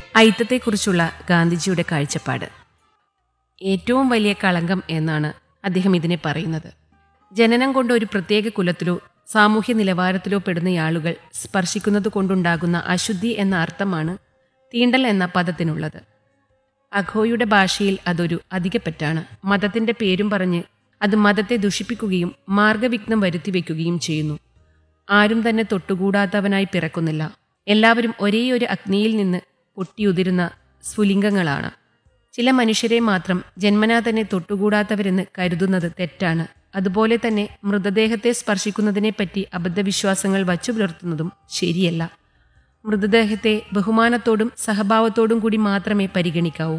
ഐത്തത്തെക്കുറിച്ചുള്ള ഗാന്ധിജിയുടെ കാഴ്ചപ്പാട് ഏറ്റവും വലിയ കളങ്കം എന്നാണ് അദ്ദേഹം ഇതിനെ പറയുന്നത് ജനനം കൊണ്ട് ഒരു പ്രത്യേക കുലത്തിലോ സാമൂഹ്യ നിലവാരത്തിലോ പെടുന്ന ആളുകൾ സ്പർശിക്കുന്നത് കൊണ്ടുണ്ടാകുന്ന അശുദ്ധി എന്ന അർത്ഥമാണ് തീണ്ടൽ എന്ന പദത്തിനുള്ളത് അഘോയുടെ ഭാഷയിൽ അതൊരു അധികപ്പറ്റാണ് മതത്തിന്റെ പേരും പറഞ്ഞ് അത് മതത്തെ ദുഷിപ്പിക്കുകയും മാർഗവിഘ്നം വരുത്തിവെക്കുകയും ചെയ്യുന്നു ആരും തന്നെ തൊട്ടുകൂടാത്തവനായി പിറക്കുന്നില്ല എല്ലാവരും ഒരേയൊരു അഗ്നിയിൽ നിന്ന് പൊട്ടിയുതിരുന്ന സ്ഫുലിംഗങ്ങളാണ് ചില മനുഷ്യരെ മാത്രം ജന്മനാ തന്നെ തൊട്ടുകൂടാത്തവരെന്ന് കരുതുന്നത് തെറ്റാണ് അതുപോലെ തന്നെ മൃതദേഹത്തെ സ്പർശിക്കുന്നതിനെപ്പറ്റി അബദ്ധവിശ്വാസങ്ങൾ വച്ചു പുലർത്തുന്നതും ശരിയല്ല മൃതദേഹത്തെ ബഹുമാനത്തോടും സഹഭാവത്തോടും കൂടി മാത്രമേ പരിഗണിക്കാവൂ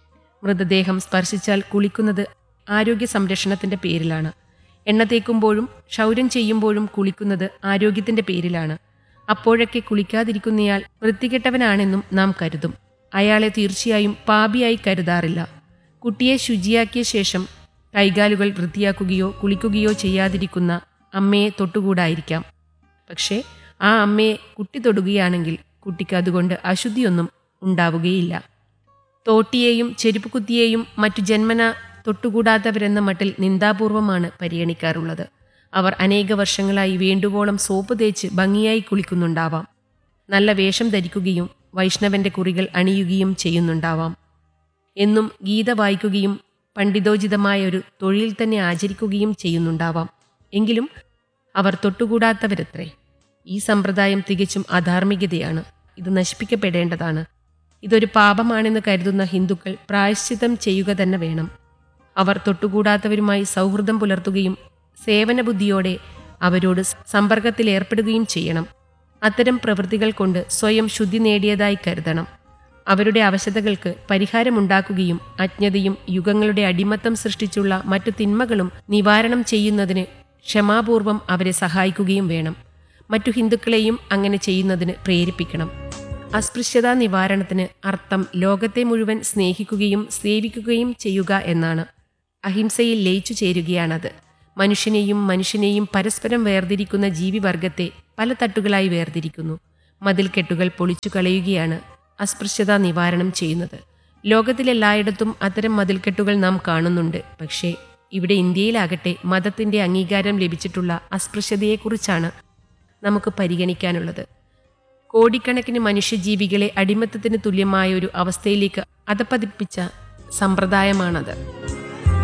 മൃതദേഹം സ്പർശിച്ചാൽ കുളിക്കുന്നത് ആരോഗ്യ സംരക്ഷണത്തിന്റെ പേരിലാണ് എണ്ണ തേക്കുമ്പോഴും ക്ഷൗരം ചെയ്യുമ്പോഴും കുളിക്കുന്നത് ആരോഗ്യത്തിന്റെ പേരിലാണ് അപ്പോഴൊക്കെ കുളിക്കാതിരിക്കുന്നയാൾ വൃത്തികെട്ടവനാണെന്നും നാം കരുതും അയാളെ തീർച്ചയായും പാപിയായി കരുതാറില്ല കുട്ടിയെ ശുചിയാക്കിയ ശേഷം കൈകാലുകൾ വൃത്തിയാക്കുകയോ കുളിക്കുകയോ ചെയ്യാതിരിക്കുന്ന അമ്മയെ തൊട്ടുകൂടായിരിക്കാം പക്ഷേ ആ അമ്മയെ കുട്ടി തൊടുകയാണെങ്കിൽ കുട്ടിക്ക് അതുകൊണ്ട് അശുദ്ധിയൊന്നും ഉണ്ടാവുകയില്ല തോട്ടിയെയും ചെരുപ്പുകുത്തിയെയും മറ്റു ജന്മന തൊട്ടുകൂടാത്തവരെന്ന മട്ടിൽ നിന്ദാപൂർവമാണ് പരിഗണിക്കാറുള്ളത് അവർ അനേക വർഷങ്ങളായി വേണ്ടുവോളം സോപ്പ് തേച്ച് ഭംഗിയായി കുളിക്കുന്നുണ്ടാവാം നല്ല വേഷം ധരിക്കുകയും വൈഷ്ണവന്റെ കുറികൾ അണിയുകയും ചെയ്യുന്നുണ്ടാവാം എന്നും ഗീത വായിക്കുകയും പണ്ഡിതോചിതമായ ഒരു തൊഴിൽ തന്നെ ആചരിക്കുകയും ചെയ്യുന്നുണ്ടാവാം എങ്കിലും അവർ തൊട്ടുകൂടാത്തവരത്രേ ഈ സമ്പ്രദായം തികച്ചും അധാർമികതയാണ് ഇത് നശിപ്പിക്കപ്പെടേണ്ടതാണ് ഇതൊരു പാപമാണെന്ന് കരുതുന്ന ഹിന്ദുക്കൾ പ്രായശ്ചിത്തം ചെയ്യുക തന്നെ വേണം അവർ തൊട്ടുകൂടാത്തവരുമായി സൗഹൃദം പുലർത്തുകയും സേവനബുദ്ധിയോടെ അവരോട് സമ്പർക്കത്തിലേർപ്പെടുകയും ചെയ്യണം അത്തരം പ്രവൃത്തികൾ കൊണ്ട് സ്വയം ശുദ്ധി നേടിയതായി കരുതണം അവരുടെ അവശതകൾക്ക് പരിഹാരമുണ്ടാക്കുകയും അജ്ഞതയും യുഗങ്ങളുടെ അടിമത്തം സൃഷ്ടിച്ചുള്ള മറ്റു തിന്മകളും നിവാരണം ചെയ്യുന്നതിന് ക്ഷമാപൂർവം അവരെ സഹായിക്കുകയും വേണം മറ്റു ഹിന്ദുക്കളെയും അങ്ങനെ ചെയ്യുന്നതിന് പ്രേരിപ്പിക്കണം അസ്പൃശ്യതാ നിവാരണത്തിന് അർത്ഥം ലോകത്തെ മുഴുവൻ സ്നേഹിക്കുകയും സേവിക്കുകയും ചെയ്യുക എന്നാണ് അഹിംസയിൽ ലയിച്ചു ചേരുകയാണത് മനുഷ്യനെയും മനുഷ്യനെയും പരസ്പരം വേർതിരിക്കുന്ന ജീവിവർഗത്തെ പല തട്ടുകളായി വേർതിരിക്കുന്നു മതിൽക്കെട്ടുകൾ പൊളിച്ചു കളയുകയാണ് അസ്പൃശ്യത നിവാരണം ചെയ്യുന്നത് ലോകത്തിലെല്ലായിടത്തും അത്തരം മതിൽക്കെട്ടുകൾ നാം കാണുന്നുണ്ട് പക്ഷേ ഇവിടെ ഇന്ത്യയിലാകട്ടെ മതത്തിന്റെ അംഗീകാരം ലഭിച്ചിട്ടുള്ള അസ്പൃശ്യതയെക്കുറിച്ചാണ് നമുക്ക് പരിഗണിക്കാനുള്ളത് കോടിക്കണക്കിന് മനുഷ്യജീവികളെ അടിമത്തത്തിന് തുല്യമായ ഒരു അവസ്ഥയിലേക്ക് അധപ്പതിപ്പിച്ച സമ്പ്രദായമാണത്